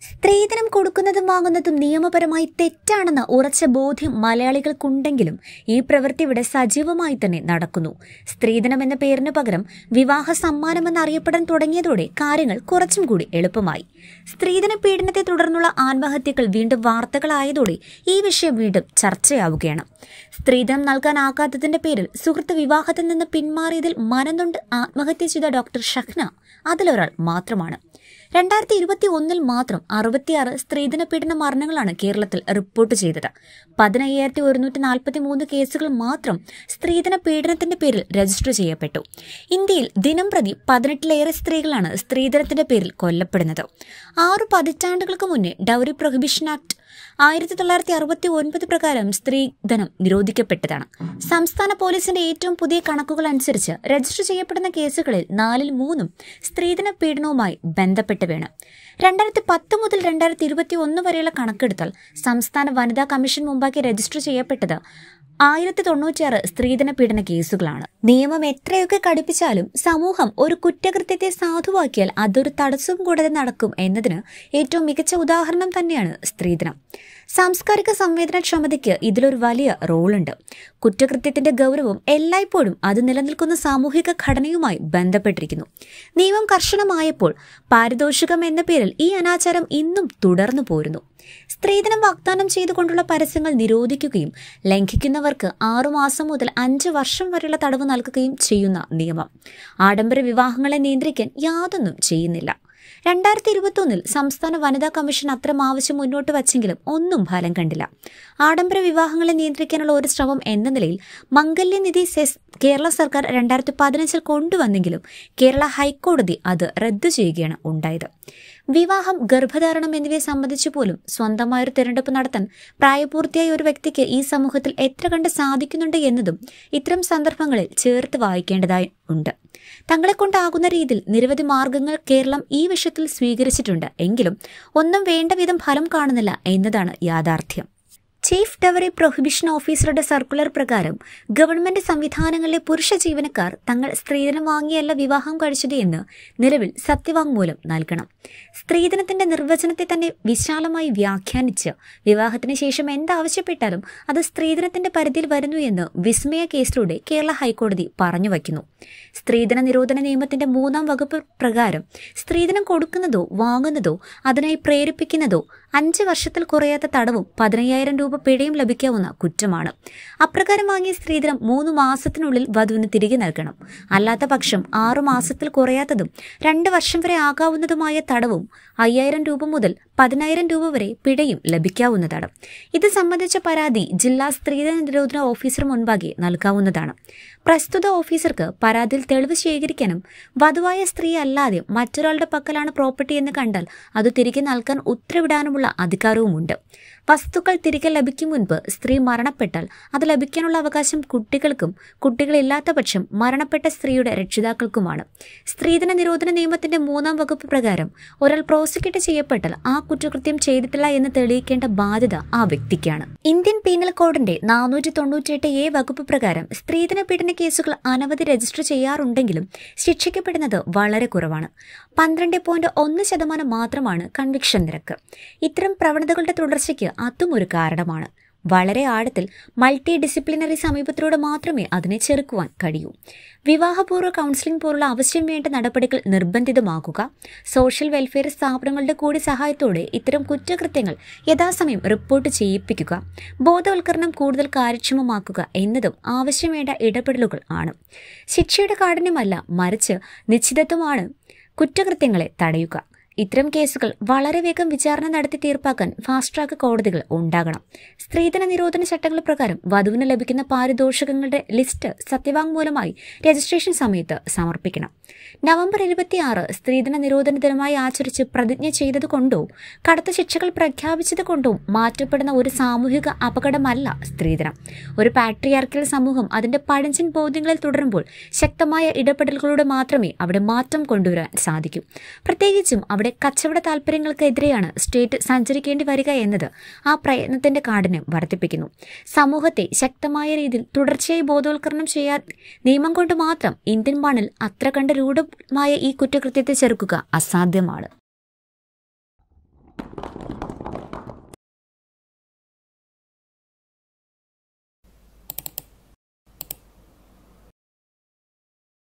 സ്ത്രീധനം കൊടുക്കുന്നതും വാങ്ങുന്നതും നിയമപരമായി തെറ്റാണെന്ന ഉറച്ച ബോധ്യം മലയാളികൾക്കുണ്ടെങ്കിലും ഈ പ്രവൃത്തി ഇവിടെ സജീവമായി തന്നെ നടക്കുന്നു സ്ത്രീധനം എന്ന പേരിന് പകരം വിവാഹ സമ്മാനമെന്ന് അറിയപ്പെടാൻ തുടങ്ങിയതോടെ കാര്യങ്ങൾ കുറച്ചും കൂടി എളുപ്പമായി സ്ത്രീധന പീഡനത്തെ തുടർന്നുള്ള ആത്മഹത്യകൾ വീണ്ടും വാർത്തകളായതോടെ ഈ വിഷയം വീണ്ടും ചർച്ചയാവുകയാണ് സ്ത്രീധനം നൽകാനാകാത്തതിന്റെ പേരിൽ സുഹൃത്ത് വിവാഹത്തിൽ നിന്ന് പിന്മാറിയതിൽ മനംനൊണ്ട് ആത്മഹത്യ ചെയ്ത ഡോക്ടർ ഷഹ്ന അതിലൊരാൾ മാത്രമാണ് രണ്ടായിരത്തി ഇരുപത്തി ഒന്നിൽ മാത്രം അറുപത്തിയാറ് സ്ത്രീധന പീഡന മരണങ്ങളാണ് കേരളത്തിൽ റിപ്പോർട്ട് ചെയ്തത് പതിനയ്യായിരത്തി ഒരുന്നൂറ്റി നാൽപ്പത്തി മൂന്ന് കേസുകൾ മാത്രം സ്ത്രീധന പീഡനത്തിന്റെ പേരിൽ രജിസ്റ്റർ ചെയ്യപ്പെട്ടു ഇന്ത്യയിൽ ദിനം പ്രതി പതിനെട്ടിലേറെ സ്ത്രീകളാണ് സ്ത്രീധനത്തിന്റെ പേരിൽ കൊല്ലപ്പെടുന്നത് ആറു പതിറ്റാണ്ടുകൾക്ക് മുന്നേ ഡൗറി പ്രൊഹിബിഷൻ ആക്ട് ആയിരത്തി തൊള്ളായിരത്തി അറുപത്തി ഒൻപത് പ്രകാരം സ്ത്രീധനം നിരോധിക്കപ്പെട്ടതാണ് സംസ്ഥാന പോലീസിന്റെ ഏറ്റവും പുതിയ കണക്കുകൾ അനുസരിച്ച് രജിസ്റ്റർ ചെയ്യപ്പെടുന്ന കേസുകളിൽ നാലിൽ മൂന്നും സ്ത്രീധന പീഡനവുമായി ബന്ധപ്പെട്ടവയാണ് രണ്ടായിരത്തി പത്ത് മുതൽ രണ്ടായിരത്തി ഇരുപത്തി ഒന്ന് വരെയുള്ള കണക്കെടുത്താൽ സംസ്ഥാന വനിതാ കമ്മീഷൻ മുമ്പാക്കി രജിസ്റ്റർ ചെയ്യപ്പെട്ടത് ആയിരത്തി തൊണ്ണൂറ്റിയാറ് സ്ത്രീധന പീഡന കേസുകളാണ് നിയമം എത്രയൊക്കെ കടുപ്പിച്ചാലും സമൂഹം ഒരു കുറ്റകൃത്യത്തെ സാധുവാക്കിയാൽ അതൊരു തടസ്സവും കൂടാതെ നടക്കും എന്നതിന് ഏറ്റവും മികച്ച ഉദാഹരണം തന്നെയാണ് സ്ത്രീധനം സാംസ്കാരിക സംവേദനക്ഷമതയ്ക്ക് ഇതിലൊരു വലിയ റോളുണ്ട് കുറ്റകൃത്യത്തിന്റെ ഗൗരവം എല്ലായ്പ്പോഴും അത് നിലനിൽക്കുന്ന സാമൂഹിക ഘടനയുമായി ബന്ധപ്പെട്ടിരിക്കുന്നു നിയമം കർശനമായപ്പോൾ പാരിതോഷികം എന്ന പേരിൽ ഈ അനാചാരം ഇന്നും തുടർന്നു പോരുന്നു സ്ത്രീധനം വാഗ്ദാനം ചെയ്തുകൊണ്ടുള്ള പരസ്യങ്ങൾ നിരോധിക്കുകയും ലംഘിക്കുന്നവർക്ക് ആറുമാസം മുതൽ അഞ്ച് വർഷം വരെയുള്ള തടവ് നൽകുകയും ചെയ്യുന്ന നിയമം ആഡംബര വിവാഹങ്ങളെ നിയന്ത്രിക്കാൻ യാതൊന്നും ചെയ്യുന്നില്ല രണ്ടായിരത്തി ഇരുപത്തൊന്നിൽ സംസ്ഥാന വനിതാ കമ്മീഷൻ അത്തരം ആവശ്യം മുന്നോട്ട് വച്ചെങ്കിലും ഒന്നും ഫലം കണ്ടില്ല ആഡംബര വിവാഹങ്ങളെ നിയന്ത്രിക്കാനുള്ള ഒരു ശ്രമം എന്ന നിലയിൽ മംഗല്യനിധി സെസ് കേരള സർക്കാർ രണ്ടായിരത്തി പതിനഞ്ചിൽ കൊണ്ടുവന്നെങ്കിലും കേരള ഹൈക്കോടതി അത് റദ്ദു ചെയ്യുകയാണ് ഉണ്ടായത് വിവാഹം ഗർഭധാരണം എന്നിവയെ സംബന്ധിച്ച് പോലും സ്വന്തമായൊരു തിരഞ്ഞെടുപ്പ് നടത്താൻ പ്രായപൂർത്തിയായ ഒരു വ്യക്തിക്ക് ഈ സമൂഹത്തിൽ എത്ര കണ്ട് സാധിക്കുന്നുണ്ട് എന്നതും ഇത്തരം സന്ദർഭങ്ങളിൽ ചേർത്ത് വായിക്കേണ്ടതായി ഉണ്ട് തങ്ങളെ കൊണ്ടാകുന്ന രീതിയിൽ നിരവധി മാർഗങ്ങൾ കേരളം ഈ വിഷയത്തിൽ സ്വീകരിച്ചിട്ടുണ്ട് എങ്കിലും ഒന്നും വേണ്ട വിധം ഫലം കാണുന്നില്ല എന്നതാണ് യാഥാർത്ഥ്യം ചീഫ് ഡവറി പ്രൊഹിബിഷൻ ഓഫീസറുടെ സർക്കുലർ പ്രകാരം ഗവൺമെന്റ് സംവിധാനങ്ങളിലെ പുരുഷ ജീവനക്കാർ തങ്ങൾ സ്ത്രീധനം വാങ്ങിയല്ല വിവാഹം കഴിച്ചത് എന്ന് നിലവിൽ സത്യവാങ്മൂലം നൽകണം സ്ത്രീധനത്തിന്റെ നിർവചനത്തെ തന്നെ വിശാലമായി വ്യാഖ്യാനിച്ച് വിവാഹത്തിന് ശേഷം എന്താവശ്യപ്പെട്ടാലും അത് സ്ത്രീധനത്തിന്റെ പരിധിയിൽ വരുന്നു എന്ന് വിസ്മയ കേസിലൂടെ കേരള ഹൈക്കോടതി പറഞ്ഞു വയ്ക്കുന്നു സ്ത്രീധന നിരോധന നിയമത്തിന്റെ മൂന്നാം വകുപ്പ് പ്രകാരം സ്ത്രീധനം കൊടുക്കുന്നതോ വാങ്ങുന്നതോ അതിനായി പ്രേരിപ്പിക്കുന്നതോ അഞ്ച് വർഷത്തിൽ കുറയാത്ത തടവും പതിനയ്യായിരം രൂപ പിഴയും ലഭിക്കാവുന്ന കുറ്റമാണ് അപ്രകാരം വാങ്ങിയ സ്ത്രീധനം മൂന്ന് മാസത്തിനുള്ളിൽ വധുവിന് തിരികെ നൽകണം അല്ലാത്ത പക്ഷം ആറു മാസത്തിൽ കുറയാത്തതും രണ്ട് വർഷം വരെ ആകാവുന്നതുമായ തടവും അയ്യായിരം രൂപ മുതൽ പതിനായിരം രൂപ വരെ പിഴയും ലഭിക്കാവുന്നതാണ് ഇത് സംബന്ധിച്ച പരാതി ജില്ലാ സ്ത്രീധന നിരോധന ഓഫീസർ മുൻപാകെ നൽകാവുന്നതാണ് പ്രസ്തുത ഓഫീസർക്ക് പരാതിയിൽ തെളിവ് ശേഖരിക്കാനും വധുവായ സ്ത്രീ അല്ലാതെ മറ്റൊരാളുടെ പക്കലാണ് പ്രോപ്പർട്ടി എന്ന് കണ്ടാൽ അത് തിരികെ നൽകാൻ ഉത്തരവിടാനുമുള്ള അധികാരവുമുണ്ട് വസ്തുക്കൾ തിരികെ ലഭിക്കും മുൻപ് സ്ത്രീ മരണപ്പെട്ടാൽ അത് ലഭിക്കാനുള്ള അവകാശം കുട്ടികൾക്കും കുട്ടികളില്ലാത്ത പക്ഷം മരണപ്പെട്ട സ്ത്രീയുടെ രക്ഷിതാക്കൾക്കുമാണ് സ്ത്രീധന നിരോധന നിയമത്തിന്റെ മൂന്നാം വകുപ്പ് പ്രകാരം ഒരാൾ പ്രോസിക്യൂട്ട് ചെയ്യപ്പെട്ടാൽ ആ കുറ്റകൃത്യം ചെയ്തിട്ടില്ല എന്ന് തെളിയിക്കേണ്ട ബാധ്യത ആ വ്യക്തിക്കാണ് ഇന്ത്യൻ പീനൽ കോഡിന്റെ നാനൂറ്റി തൊണ്ണൂറ്റിയെട്ട് എ വകുപ്പ് പ്രകാരം സ്ത്രീധന പീഡന കേസുകൾ അനവധി രജിസ്റ്റർ ചെയ്യാറുണ്ടെങ്കിലും ശിക്ഷിക്കപ്പെടുന്നത് വളരെ കുറവാണ് പന്ത്രണ്ട് പോയിന്റ് ഒന്ന് ശതമാനം മാത്രമാണ് കൺവിക്ഷൻ നിരക്ക് ഇത്തരം പ്രവണതകളുടെ തുടർച്ചയ്ക്ക് അതും ഒരു കാരണമാണ് വളരെ ആഴത്തിൽ മൾട്ടി ഡിസിപ്ലിനറി സമീപത്തിലൂടെ മാത്രമേ അതിനെ ചെറുക്കുവാൻ കഴിയൂ വിവാഹപൂർവ്വ കൗൺസിലിംഗ് പോലുള്ള ആവശ്യം വേണ്ട നടപടികൾ നിർബന്ധിതമാക്കുക സോഷ്യൽ വെൽഫെയർ സ്ഥാപനങ്ങളുടെ കൂടി സഹായത്തോടെ ഇത്തരം കുറ്റകൃത്യങ്ങൾ യഥാസമയം റിപ്പോർട്ട് ചെയ്യിപ്പിക്കുക ബോധവൽക്കരണം കൂടുതൽ കാര്യക്ഷമമാക്കുക എന്നതും ആവശ്യം വേണ്ട ഇടപെടലുകൾ ആണ് ശിക്ഷയുടെ കാഠിന്യമല്ല മറിച്ച് നിശ്ചിതത്വമാണ് കുറ്റകൃത്യങ്ങളെ തടയുക ഇത്തരം കേസുകൾ വളരെ വേഗം വിചാരണ നടത്തി തീർപ്പാക്കാൻ ഫാസ്റ്റ് ട്രാക്ക് കോടതികൾ ഉണ്ടാകണം സ്ത്രീധന നിരോധന ചട്ടങ്ങൾ പ്രകാരം വധുവിന് ലഭിക്കുന്ന പാരിതോഷികങ്ങളുടെ ലിസ്റ്റ് സത്യവാങ്മൂലമായി രജിസ്ട്രേഷൻ സമയത്ത് സമർപ്പിക്കണം നവംബർ ഇരുപത്തിയാറ് സ്ത്രീധന നിരോധന ദിനമായി ആചരിച്ച് പ്രതിജ്ഞ ചെയ്തതുകൊണ്ടോ കടുത്ത ശിക്ഷകൾ പ്രഖ്യാപിച്ചത് കൊണ്ടോ മാറ്റപ്പെടുന്ന ഒരു സാമൂഹിക അപകടമല്ല സ്ത്രീധനം ഒരു പാട്രിയാർക്കൽ സമൂഹം അതിന്റെ പഴഞ്ചൻ ബോധ്യങ്ങളിൽ തുടരുമ്പോൾ ശക്തമായ ഇടപെടലുകളിലൂടെ മാത്രമേ അവിടെ മാറ്റം കൊണ്ടുവരാൻ സാധിക്കൂ പ്രത്യേകിച്ചും അവിടെ കച്ചവട താല്പര്യങ്ങൾക്കെതിരെയാണ് സ്റ്റേറ്റ് സഞ്ചരിക്കേണ്ടി വരിക എന്നത് ആ പ്രയത്നത്തിന്റെ കാഠിന്യം വർദ്ധിപ്പിക്കുന്നു സമൂഹത്തെ ശക്തമായ രീതിയിൽ തുടർച്ചയായി ബോധവൽക്കരണം ചെയ്യാൻ നിയമം കൊണ്ട് മാത്രം ഇന്ത്യൻ മണ്ണിൽ അത്ര കണ്ട് രൂഢമായ ഈ കുറ്റകൃത്യത്തെ ചെറുക്കുക അസാധ്യമാണ്